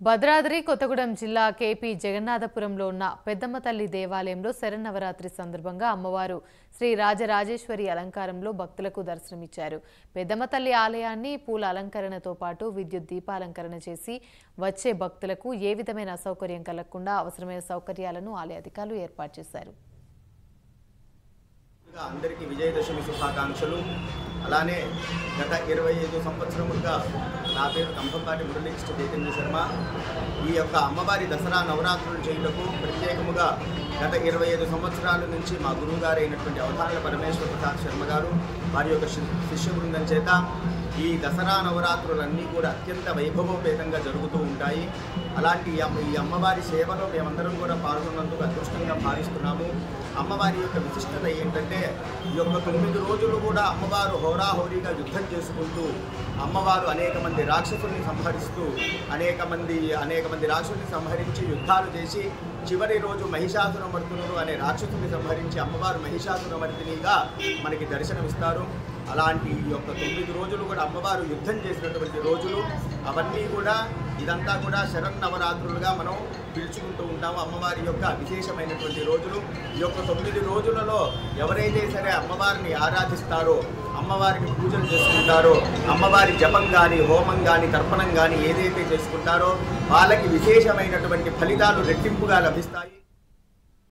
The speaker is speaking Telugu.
భద్రాద్రి కొత్తగూడెం జిల్లా కేపీ జగన్నాథపురంలో ఉన్న పెద్దమ్మ తల్లి దేవాలయంలో శరన్నవరాత్రి సందర్భంగా అమ్మవారు శ్రీ రాజరాజేశ్వరి అలంకారంలో భక్తులకు దర్శనమిచ్చారు పెద్దమ్మ తల్లి ఆలయాన్ని పూల అలంకరణతో పాటు విద్యుత్ దీపాలంకరణ చేసి వచ్చే భక్తులకు ఏ విధమైన అసౌకర్యం కలగకుండా అవసరమైన సౌకర్యాలను ఆలయ అధికారులు ఏర్పాటు చేశారు ముందుగా అందరికీ విజయదశమి శుభాకాంక్షలు అలానే గత ఇరవై ఐదు సంవత్సరములుగా నా పేరు కంభంపాటి మురళీకృష్ణ చైతన్య శర్మ ఈ యొక్క అమ్మవారి దసరా నవరాత్రులు చేయుటకు ప్రత్యేకముగా గత ఇరవై ఐదు సంవత్సరాల నుంచి మా గురువు గారు అయినటువంటి అవధానుల పరమేశ్వర ప్రసాద్ శర్మ గారు వారి యొక్క శి- శిష్య బృందం చేత ఈ దసరా నవరాత్రులన్నీ కూడా అత్యంత వైభవోపేతంగా జరుగుతూ ఉంటాయి అలాంటి ఈ అమ్మ- ఈ అమ్మవారి సేవలో మేమందరం కూడా పాల్గొన్నందుకు అదృష్టంగా భావిస్తున్నాము అమ్మవారి యొక్క విశిష్టత ఏంటంటే ఈ యొక్క తొమ్మిది రోజులు కూడా అమ్మవారు హోరాహోరీగా యుద్ధం చేసుకుంటూ అమ్మవారు అనేక మంది రాక్షసుల్ని సంహరిస్తూ అనేక మంది అనేక మంది రాక్షసుల్ని సంహరించి యుద్ధాలు చేసి చివరి రోజు మహిషాసురమర్తునుడు అనే రాక్షసుని సంహరించి అమ్మవారు మహిషాసురమర్దినిగా మనకి దర్శనమిస్తారు అలాంటి ఈ యొక్క తొమ్మిది రోజులు కూడా అమ్మవారు యుద్ధం చేసినటువంటి రోజులు అవన్నీ కూడా ఇదంతా కూడా శరన్నవరాత్రులుగా మనం పిలుచుకుంటూ ఉంటాము అమ్మవారి యొక్క విశేషమైనటువంటి రోజులు ఈ యొక్క తొమ్మిది రోజులలో ఎవరైతే సరే అమ్మవారిని ఆరాధిస్తారో అమ్మవారికి పూజలు చేసుకుంటారో అమ్మవారి జపం కానీ హోమం కానీ తర్పణం కానీ ఏదైతే చేసుకుంటారో వాళ్ళకి విశేషమైనటువంటి ఫలితాలు రెట్టింపుగా లభిస్తాయి